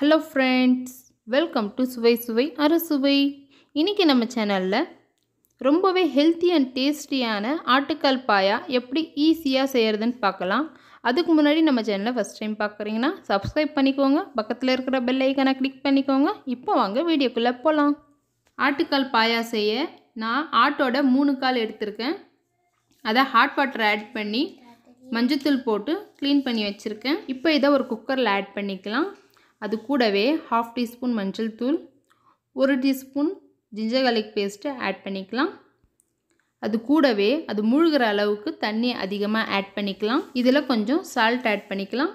hello friends welcome to சுவை சுவை அறுசுவை இன்றைக்கி நம்ம சேனலில் ரொம்பவே ஹெல்த்தி அண்ட் டேஸ்டியான ஆட்டுக்கால் பாயா எப்படி ஈஸியாக செய்கிறதுன்னு பார்க்கலாம் அதுக்கு முன்னாடி நம்ம சேனலை ஃபஸ்ட் டைம் பார்க்குறீங்கன்னா சப்ஸ்கிரைப் பண்ணிக்கோங்க பக்கத்தில் இருக்கிற பெல் ஐக்கனை கிளிக் பண்ணிக்கோங்க இப்போ வாங்க வீடியோக்குள்ளே போகலாம் ஆட்டுக்கால் பாயா செய்ய நான் ஆட்டோட மூணு கால் எடுத்திருக்கேன் அதை ஹாட் வாட்டர் ஆட் பண்ணி மஞ்சத்தூள் போட்டு க்ளீன் பண்ணி வச்சுருக்கேன் இப்போ இதை ஒரு குக்கரில் ஆட் பண்ணிக்கலாம் அது கூடவே ஹாஃப் டீஸ்பூன் மஞ்சள் தூள் ஒரு teaspoon ginger garlic paste add பண்ணிக்கலாம் அது கூடவே அது முழுகிற அளவுக்கு தண்ணி அதிகமாக ஆட் பண்ணிக்கலாம் இதில் கொஞ்சம் சால்ட் ஆட் பண்ணிக்கலாம்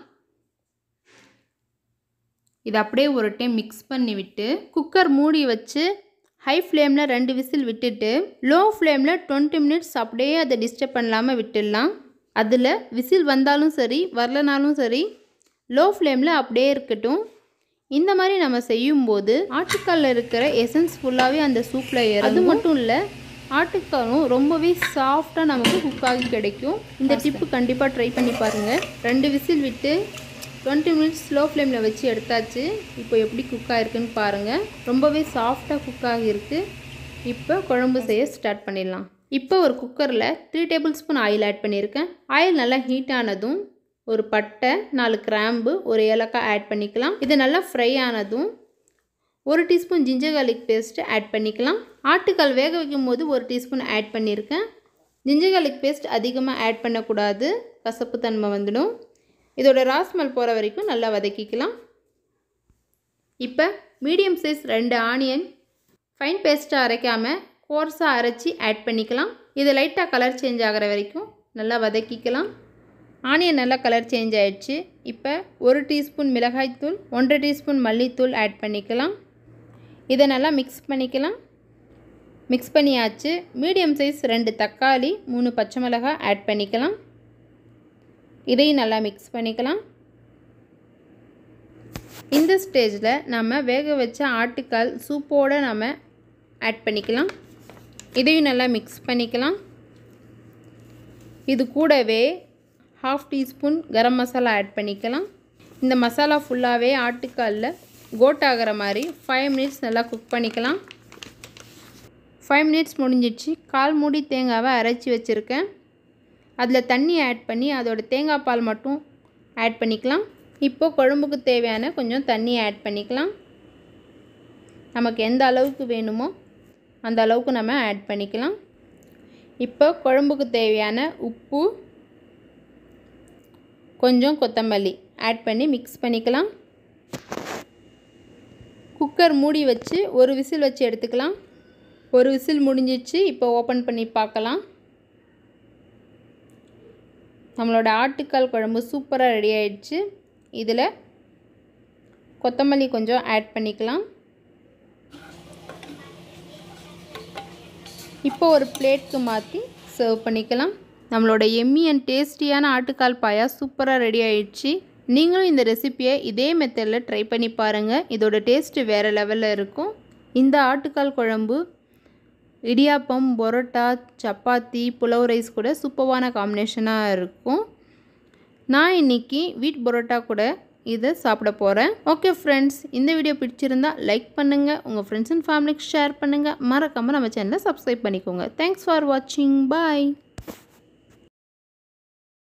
இதை அப்படியே ஒரு டைம் மிக்ஸ் பண்ணி விட்டு குக்கர் மூடி வச்சு ஹை ஃப்ளேமில் ரெண்டு விசில் விட்டுட்டு லோ ஃப்ளேமில் டுவெண்ட்டி மினிட்ஸ் அப்படியே அதை டிஸ்டர்ப் பண்ணாமல் விட்டுடலாம் அதில் விசில் வந்தாலும் சரி வரலனாலும் சரி லோ ஃப்ளேமில் அப்படியே இருக்கட்டும் இந்த மாதிரி நம்ம செய்யும்போது ஆட்டுக்காலில் இருக்கிற எசன்ஸ் ஃபுல்லாகவே அந்த சூப்பில் ஏறும் அது மட்டும் இல்லை ஆட்டுக்காலும் ரொம்பவே சாஃப்டாக நமக்கு குக் ஆகி கிடைக்கும் இந்த டிப்பு கண்டிப்பாக ட்ரை பண்ணி பாருங்கள் ரெண்டு விசில் விட்டு டுவெண்ட்டி மினிட்ஸ் ஸ்லோ ஃப்ளேமில் வச்சு எடுத்தாச்சு இப்போ எப்படி குக் ஆகிருக்குன்னு பாருங்கள் ரொம்பவே சாஃப்டாக குக் ஆகியிருக்கு இப்போ குழம்பு செய்ய ஸ்டார்ட் பண்ணிடலாம் இப்போ ஒரு குக்கரில் three tablespoon oil add பண்ணியிருக்கேன் ஆயில் நல்லா ஹீட் ஆனதும் ஒரு பட்டை நாலு கிராம்பு ஒரு ஏலக்காய் ஆட் பண்ணிக்கலாம் இது நல்லா ஃப்ரை ஆனதும் ஒரு teaspoon ginger garlic paste add பண்ணிக்கலாம் ஆட்டுக்கால் வேக வைக்கும் போது ஒரு டீஸ்பூன் ஆட் பண்ணியிருக்கேன் ஜிஞ்சர் garlic பேஸ்ட் அதிகமாக ஆட் பண்ணக்கூடாது கசப்பு தன்மை வந்துடும் இதோட ராஸ்மல் போகிற வரைக்கும் நல்லா வதக்கிக்கலாம் இப்போ மீடியம் சைஸ் ரெண்டு ஆனியன் ஃபைன் பேஸ்ட்டாக அரைக்காமல் கோர்ஸாக அரைச்சி ஆட் பண்ணிக்கலாம் இது லைட்டாக கலர் சேஞ்ச் ஆகிற வரைக்கும் நல்லா வதக்கிக்கலாம் ஆனியன் நல்லா கலர் சேஞ்ச் ஆயிடுச்சு இப்போ ஒரு டீஸ்பூன் மிளகாய்த்தூள் ஒன்றரை டீஸ்பூன் மல்லித்தூள் ஆட் பண்ணிக்கலாம் இதை நல்லா மிக்ஸ் பண்ணிக்கலாம் மிக்ஸ் பண்ணியாச்சு மீடியம் சைஸ் ரெண்டு தக்காளி மூணு பச்சை மிளகாய் ஆட் பண்ணிக்கலாம் இதையும் நல்லா மிக்ஸ் பண்ணிக்கலாம் இந்த ஸ்டேஜில் நம்ம வேக வச்ச ஆட்டுக்கால் சூப்போடு நம்ம ஆட் பண்ணிக்கலாம் இதையும் நல்லா மிக்ஸ் பண்ணிக்கலாம் இது கூடவே half teaspoon garam masala add பண்ணிக்கலாம் இந்த மசாலா ஃபுல்லாகவே ஆட்டுக்காலில் கோட் ஆகிற மாதிரி ஃபைவ் மினிட்ஸ் நல்லா குக் பண்ணிக்கலாம் ஃபைவ் மினிட்ஸ் முடிஞ்சிடுச்சு கால் மூடி தேங்காவை அரைச்சி வச்சுருக்கேன் அதில் தண்ணி ஆட் பண்ணி அதோட தேங்காய் பால் மட்டும் ஆட் பண்ணிக்கலாம் இப்போ குழம்புக்கு தேவையான கொஞ்சம் தண்ணி ஆட் பண்ணிக்கலாம் நமக்கு எந்த அளவுக்கு வேணுமோ அந்த அளவுக்கு நம்ம ஆட் பண்ணிக்கலாம் இப்போ குழம்புக்கு தேவையான உப்பு கொஞ்சம் கொத்தமல்லி ஆட் பண்ணி மிக்ஸ் பண்ணிக்கலாம் குக்கர் மூடி வச்சு ஒரு விசில் வச்சு எடுத்துக்கலாம் ஒரு விசில் முடிஞ்சிச்சு இப்போ ஓப்பன் பண்ணி பார்க்கலாம் நம்மளோட ஆட்டுக்கால் குழம்பு சூப்பராக ரெடி ஆயிடுச்சு இதில் கொத்தமல்லி கொஞ்சம் ஆட் பண்ணிக்கலாம் இப்போ ஒரு பிளேட்க்கு மாற்றி சர்வ் பண்ணிக்கலாம் நம்மளோட எம்மி அண்ட் டேஸ்டியான ஆட்டுக்கால் பாயா சூப்பராக ரெடி ஆயிடுச்சு நீங்களும் இந்த ரெசிப்பியை இதே மெத்தடில் ட்ரை பண்ணி பாருங்கள் இதோட டேஸ்ட்டு வேறு லெவலில் இருக்கும் இந்த ஆட்டுக்கால் குழம்பு இடியாப்பம் பரோட்டா சப்பாத்தி புலவு ரைஸ் கூட சூப்பரான காம்பினேஷனாக இருக்கும் நான் இன்றைக்கி வீட் பரோட்டா கூட இதை சாப்பிட போகிறேன் ஓகே ஃப்ரெண்ட்ஸ் இந்த வீடியோ பிடிச்சிருந்தா லைக் பண்ணுங்கள் உங்கள் ஃப்ரெண்ட்ஸ் அண்ட் ஃபேமிலிக்கு ஷேர் பண்ணுங்கள் மறக்காமல் நம்ம சேனலை சப்ஸ்கிரைப் பண்ணிக்கோங்க தேங்க்ஸ் ஃபார் வாட்சிங் பாய்